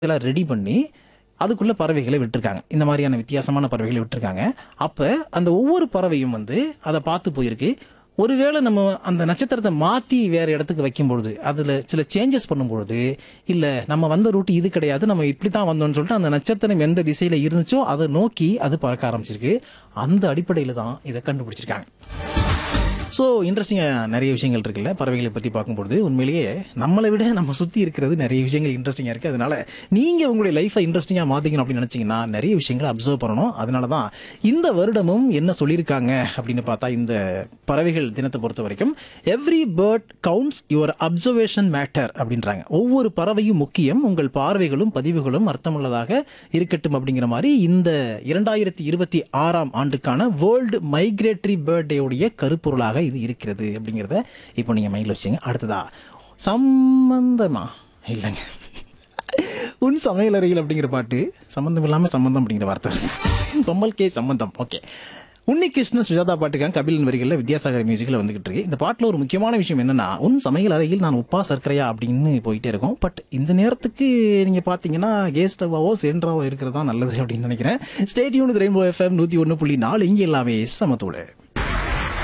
இதெல்லாம் ரெடி பண்ணி அதுக்குள்ள பறவைகளை விட்டுருக்காங்க இந்த மாதிரியான வித்தியாசமான பறவைகளை விட்டுருக்காங்க அப்ப அந்த ஒவ்வொரு பறவையும் வந்து அதை பார்த்து போயிருக்கு ஒருவேளை நம்ம அந்த நட்சத்திரத்தை மாத்தி வேற இடத்துக்கு வைக்கும்பொழுது அதுல சில சேஞ்சஸ் பண்ணும்பொழுது இல்ல நம்ம வந்த ரூட் இது கிடையாது நம்ம இப்படி தான் வந்தோம்னு சொல்லிட்டு அந்த நட்சத்திரம் எந்த திசையில இருந்துச்சோ அதை நோக்கி அது பறக்க ஆரம்பிச்சிருக்கு அந்த அடிப்படையில தான் இதை கண்டுபிடிச்சிருக்காங்க ஸோ இன்ட்ரெஸ்டிங்காக நிறைய விஷயங்கள் இருக்குல்ல பறவைகளை பற்றி பார்க்கும்பொழுது உண்மையிலேயே நம்மளை விட நம்ம சுற்றி இருக்கிறது நிறைய விஷயங்கள் இன்ட்ரெஸ்டிங்காக இருக்குது அதனால நீங்கள் உங்களுடைய லைஃப்பை இன்ட்ரெஸ்டிங்காக மாற்றிக்கணும் அப்படின்னு நினச்சிங்கன்னா நிறைய விஷயங்களை அப்சர்வ் பண்ணணும் அதனால தான் இந்த வருடமும் என்ன சொல்லியிருக்காங்க அப்படின்னு பார்த்தா இந்த பறவைகள் தினத்தை பொறுத்த வரைக்கும் every bird counts your observation matter அப்படின்றாங்க ஒவ்வொரு பறவையும் முக்கியம் உங்கள் பார்வைகளும் பதிவுகளும் அர்த்தமுள்ளதாக இருக்கட்டும் அப்படிங்கிற மாதிரி இந்த இரண்டாயிரத்தி இருபத்தி ஆறாம் ஆண்டுக்கான வேர்ல்டு மைக்ரேட்டரி பேர்டேவுடைய கருப்பொருளாக இது இருக்கிறது அப்படிங்கிறத இப்போ நீங்கள் மைண்டில் வச்சுங்க அடுத்ததா சம்பந்தமா இல்லைங்க உன் சமையலறையில் அப்படிங்கிற பாட்டு சம்பந்தம் இல்லாமல் சம்பந்தம் அப்படிங்கிற வார்த்தை பொம்மல் கே சம்பந்தம் ஓகே உன்னி கிருஷ்ணன் சுஜாதா பாட்டுக்காக கபிலன் வரிகளில் வித்யாசாகர் மியூசிக்கில் வந்துகிட்டு இருக்கு இந்த பாட்டில் ஒரு முக்கியமான விஷயம் என்னன்னா உன் சமையல் அறையில் நான் உப்பா சர்க்கரையா அப்படின்னு போயிட்டே இருக்கும் பட் இந்த நேரத்துக்கு நீங்கள் பார்த்தீங்கன்னா கேஸ் ஸ்டவ்வாவோ சிலிண்டராவோ இருக்கிறதா நல்லது அப்படின்னு நினைக்கிறேன் ஸ்டேடியூன் ரெயின்போ எஃப்எம் நூற்றி ஒன்று புள்ளி நாலு இங்கே எல்லாமே சமத்தோடு